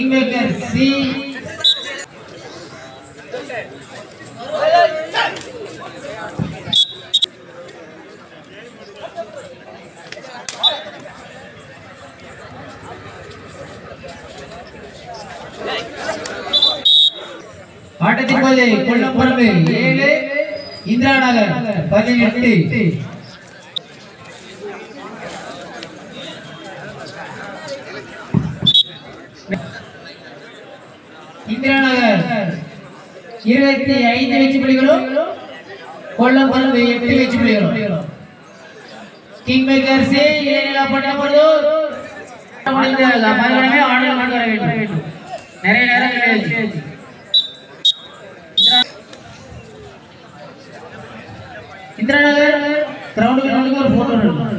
king maker C ஆட்டத்தின் போது கொல்லப்பரம்பு ஏழு இந்திரா நகர் பதினெட்டு இந்திரா நகர் இருபத்தி ஐந்து வெற்றி புள்ளிகளும் கொல்லப்பரம்பு எட்டு வெற்றி புள்ளிகளும் கிங் மேக்கர் சி ஏரியா பட்டப்படு முடிந்த மறுபடியுமே ஆர்டர் கொண்டு வர வேண்டும் நிறைய நேரம் கிடையாது இந்திரா நகர் கிரவுண்டுக்கு கிரவுண்டுக்கு ஒரு போட்டோ